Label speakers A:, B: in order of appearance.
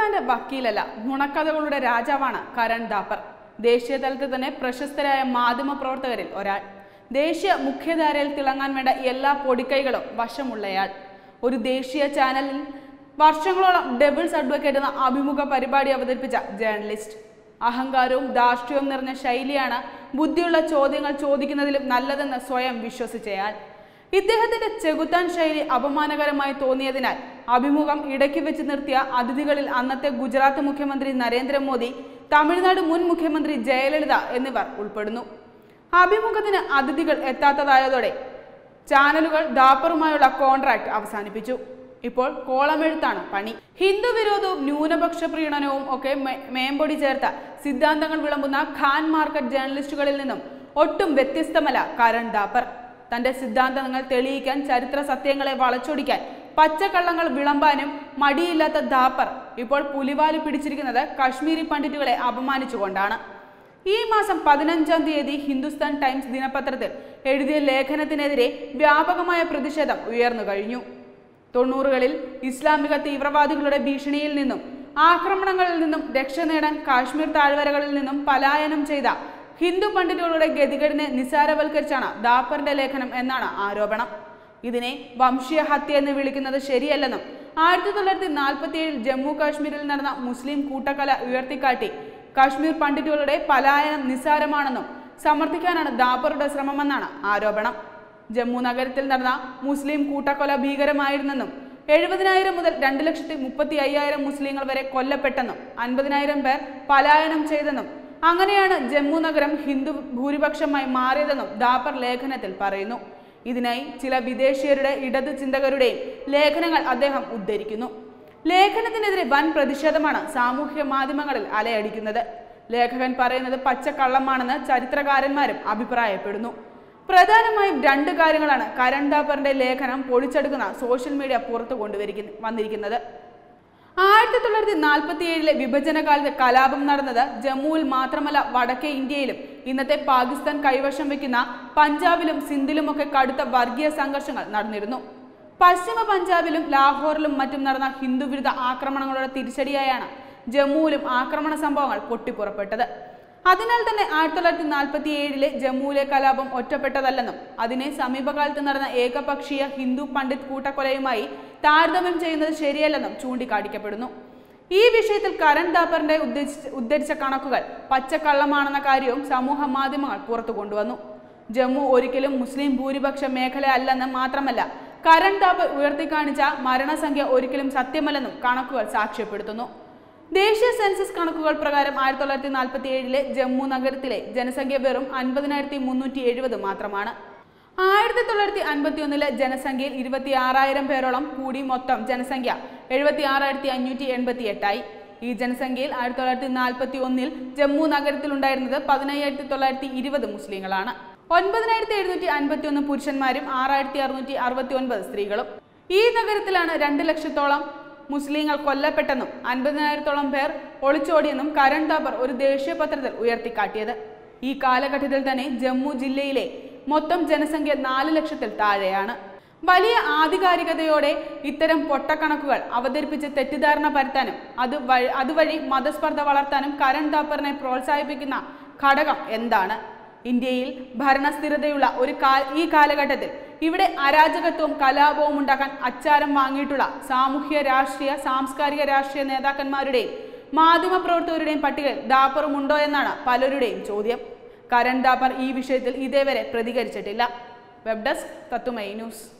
A: സൂപ്പർമാന്റെ വക്കീലല്ല നുണക്കഥകളുടെ രാജാവാണ് കരൺ ദാപ്പർ ദേശീയ തലത്തിൽ തന്നെ പ്രശസ്തരായ മാധ്യമ പ്രവർത്തകരിൽ ഒരാൾ ദേശീയ മുഖ്യധാരയിൽ തിളങ്ങാൻ വേണ്ട എല്ലാ പൊടിക്കൈകളും വശമുള്ളയാൾ ഒരു ദേശീയ ചാനലിൽ വർഷങ്ങളോളം ഡബിൾസ് അഡ്വക്കേറ്റ് എന്ന അഭിമുഖ പരിപാടി അവതരിപ്പിച്ച ജേർണലിസ്റ്റ് അഹങ്കാരവും ധാർഷ്ട്യവും നിറഞ്ഞ ശൈലിയാണ് ബുദ്ധിയുള്ള ചോദ്യങ്ങൾ ചോദിക്കുന്നതിലും നല്ലതെന്ന് സ്വയം വിശ്വസിച്ചയാൾ ഇദ്ദേഹത്തിന്റെ ചെകുത്താൻ ശൈലി അപമാനകരമായി തോന്നിയതിനാൽ അഭിമുഖം ഇടയ്ക്ക് വെച്ച് നിർത്തിയ അതിഥികളിൽ അന്നത്തെ ഗുജറാത്ത് മുഖ്യമന്ത്രി നരേന്ദ്രമോദി തമിഴ്നാട് മുൻ മുഖ്യമന്ത്രി ജയലളിത എന്നിവർ ഉൾപ്പെടുന്നു അഭിമുഖത്തിന് അതിഥികൾ എത്താത്തതായതോടെ ചാനലുകൾ ദാപ്പറുമായുള്ള കോൺട്രാക്ട് അവസാനിപ്പിച്ചു ഇപ്പോൾ കോളമെഴുത്താണ് പണി ഹിന്ദു വിരോധവും ന്യൂനപക്ഷ പ്രീണനവും ഒക്കെ മേ- മേമ്പൊടി ചേർത്ത സിദ്ധാന്തങ്ങൾ വിളമ്പുന്ന ഖാൻ മാർക്കറ്റ് ജേർണലിസ്റ്റുകളിൽ നിന്നും ഒട്ടും വ്യത്യസ്തമല്ല കരൺ ദാപ്പർ തന്റെ സിദ്ധാന്തങ്ങൾ തെളിയിക്കാൻ ചരിത്ര സത്യങ്ങളെ വളച്ചൊടിക്കാൻ പച്ചക്കള്ളങ്ങൾ വിളമ്പാനും മടിയില്ലാത്ത ദാപ്പർ ഇപ്പോൾ പുലിവാലി പിടിച്ചിരിക്കുന്നത് കശ്മീരി പണ്ഡിറ്റുകളെ അപമാനിച്ചുകൊണ്ടാണ് ഈ മാസം പതിനഞ്ചാം തീയതി ഹിന്ദുസ്ഥാൻ ടൈംസ് ദിനപത്രത്തിൽ എഴുതിയ ലേഖനത്തിനെതിരെ വ്യാപകമായ പ്രതിഷേധം ഉയർന്നു കഴിഞ്ഞു തൊണ്ണൂറുകളിൽ ഇസ്ലാമിക തീവ്രവാദികളുടെ ഭീഷണിയിൽ നിന്നും ആക്രമണങ്ങളിൽ നിന്നും രക്ഷ നേടാൻ കാശ്മീർ താഴ്വരകളിൽ നിന്നും പലായനം ചെയ്ത ഹിന്ദു പണ്ഡിറ്റുകളുടെ ഗതികേടിനെ നിസാരവൽക്കരിച്ചാണ് ദാപ്പറിന്റെ ലേഖനം എന്നാണ് ആരോപണം ഇതിനെ വംശീയ ഹത്യ എന്ന് വിളിക്കുന്നത് ശരിയല്ലെന്നും ആയിരത്തി തൊള്ളായിരത്തി നാൽപ്പത്തി ഏഴിൽ ജമ്മു കാശ്മീരിൽ നടന്ന മുസ്ലിം കൂട്ടക്കല ഉയർത്തിക്കാട്ടി കാശ്മീർ പണ്ഡിറ്റുകളുടെ പലായനം നിസ്സാരമാണെന്നും സമർത്ഥിക്കാനാണ് ദാപ്പറുടെ ശ്രമമെന്നാണ് ആരോപണം ജമ്മു നഗരത്തിൽ നടന്ന മുസ്ലിം കൂട്ടക്കൊല ഭീകരമായിരുന്നെന്നും എഴുപതിനായിരം മുതൽ രണ്ട് ലക്ഷത്തി മുപ്പത്തി അയ്യായിരം മുസ്ലിങ്ങൾ വരെ കൊല്ലപ്പെട്ടെന്നും അൻപതിനായിരം പേർ പലായനം ചെയ്തെന്നും അങ്ങനെയാണ് ജമ്മു നഗരം ഹിന്ദു ഭൂരിപക്ഷമായി മാറിയതെന്നും ദാപ്പർ ലേഖനത്തിൽ പറയുന്നു ഇതിനായി ചില വിദേശീയരുടെ ഇടത് ചിന്തകരുടെയും ലേഖനങ്ങൾ അദ്ദേഹം ഉദ്ധരിക്കുന്നു ലേഖനത്തിനെതിരെ വൻ പ്രതിഷേധമാണ് സാമൂഹ്യ മാധ്യമങ്ങളിൽ അലയടിക്കുന്നത് ലേഖകൻ പറയുന്നത് പച്ചക്കള്ളമാണെന്ന് ചരിത്രകാരന്മാരും അഭിപ്രായപ്പെടുന്നു പ്രധാനമായും രണ്ട് കാര്യങ്ങളാണ് കരൺ ദാപ്പറിന്റെ ലേഖനം പൊളിച്ചെടുക്കുന്ന സോഷ്യൽ മീഡിയ പുറത്തു കൊണ്ടുവരിക്കുന്ന വന്നിരിക്കുന്നത് ആയിരത്തി തൊള്ളായിരത്തി നാൽപ്പത്തി ഏഴിലെ വിഭജനകാലത്ത് കലാപം നടന്നത് ജമ്മുവിൽ മാത്രമല്ല വടക്കേ ഇന്ത്യയിലും ഇന്നത്തെ പാകിസ്ഥാൻ കൈവശം വെക്കുന്ന പഞ്ചാബിലും സിന്ധിലുമൊക്കെ കടുത്ത വർഗീയ സംഘർഷങ്ങൾ നടന്നിരുന്നു പശ്ചിമ പഞ്ചാബിലും ലാഹോറിലും മറ്റും നടന്ന ഹിന്ദുവിരുദ്ധ ആക്രമണങ്ങളുടെ തിരിച്ചടിയായാണ് ജമ്മുവിലും ആക്രമണ സംഭവങ്ങൾ പൊട്ടിപ്പുറപ്പെട്ടത് അതിനാൽ തന്നെ ആയിരത്തി തൊള്ളായിരത്തി നാൽപ്പത്തി ഏഴിലെ ജമ്മുവിലെ കലാപം ഒറ്റപ്പെട്ടതല്ലെന്നും അതിനെ സമീപകാലത്ത് നടന്ന ഏകപക്ഷീയ ഹിന്ദു പണ്ഡിറ്റ് കൂട്ടക്കൊലയുമായി താരതമ്യം ചെയ്യുന്നത് ശരിയല്ലെന്നും ചൂണ്ടിക്കാണിക്കപ്പെടുന്നു ഈ വിഷയത്തിൽ കരൺ ദാപ്പറിന്റെ ഉദ്ദേശിച്ച ഉദ്ധരിച്ച കണക്കുകൾ പച്ചക്കള്ളമാണെന്ന കാര്യവും സമൂഹ മാധ്യമങ്ങൾ പുറത്തു കൊണ്ടുവന്നു ജമ്മു ഒരിക്കലും മുസ്ലിം ഭൂരിപക്ഷ മേഖല അല്ലെന്ന് മാത്രമല്ല കരൺ ദാപ്പർ ഉയർത്തിക്കാണിച്ച മരണസംഖ്യ ഒരിക്കലും സത്യമല്ലെന്നും കണക്കുകൾ സാക്ഷ്യപ്പെടുത്തുന്നു ദേശീയ സെൻസസ് കണക്കുകൾ പ്രകാരം ആയിരത്തി തൊള്ളായിരത്തി നാൽപ്പത്തി ഏഴിലെ ജമ്മു നഗരത്തിലെ ജനസംഖ്യ വെറും അൻപതിനായിരത്തി മുന്നൂറ്റി എഴുപത് മാത്രമാണ് ആയിരത്തി തൊള്ളായിരത്തി അൻപത്തി ഒന്നിലെ ജനസംഖ്യയിൽ ഇരുപത്തി ആറായിരം പേരോളം കൂടി മൊത്തം ജനസംഖ്യ എഴുപത്തി ആറായിരത്തി അഞ്ഞൂറ്റി എൺപത്തി എട്ടായി ഈ ജനസംഖ്യയിൽ ആയിരത്തി തൊള്ളായിരത്തി നാൽപ്പത്തി ഒന്നിൽ ജമ്മു നഗരത്തിൽ ഉണ്ടായിരുന്നത് പതിനയ്യായിരത്തി തൊള്ളായിരത്തി ഇരുപത് മുസ്ലിങ്ങളാണ് ഒൻപതിനായിരത്തി എഴുന്നൂറ്റി അൻപത്തി ഒന്ന് പുരുഷന്മാരും ആറായിരത്തി അറുന്നൂറ്റി അറുപത്തി ഒൻപത് സ്ത്രീകളും ഈ നഗരത്തിലാണ് രണ്ട് ലക്ഷത്തോളം മുസ്ലിങ്ങൾ കൊല്ലപ്പെട്ടെന്നും അൻപതിനായിരത്തോളം പേർ ഒളിച്ചോടിയെന്നും കരൺ ദാബർ ഒരു ദേശീയ പത്രത്തിൽ ഉയർത്തിക്കാട്ടിയത് ഈ കാലഘട്ടത്തിൽ തന്നെ ജമ്മു ജില്ലയിലെ മൊത്തം ജനസംഖ്യ നാല് ലക്ഷത്തിൽ താഴെയാണ് വലിയ ആധികാരികതയോടെ ഇത്തരം പൊട്ടക്കണക്കുകൾ അവതരിപ്പിച്ച് തെറ്റിദ്ധാരണ പരത്താനും അത് വഴി അതുവഴി മതസ്പർദ്ധ വളർത്താനും കരൺ ദാപ്പറിനെ പ്രോത്സാഹിപ്പിക്കുന്ന ഘടകം എന്താണ് ഇന്ത്യയിൽ ഭരണസ്ഥിരതയുള്ള ഒരു കാ ഈ കാലഘട്ടത്തിൽ ഇവിടെ അരാജകത്വവും കലാപവും ഉണ്ടാക്കാൻ അച്ചാരം വാങ്ങിയിട്ടുള്ള സാമൂഹ്യ രാഷ്ട്രീയ സാംസ്കാരിക രാഷ്ട്രീയ നേതാക്കന്മാരുടെയും മാധ്യമപ്രവർത്തകരുടെയും പട്ടികയിൽ ദാപ്പറും ഉണ്ടോ എന്നാണ് പലരുടെയും ചോദ്യം കരൺ ദാപ്പർ ഈ വിഷയത്തിൽ ഇതേവരെ പ്രതികരിച്ചിട്ടില്ല വെബ് ഡെസ്ക് തത്തുമൈ ന്യൂസ്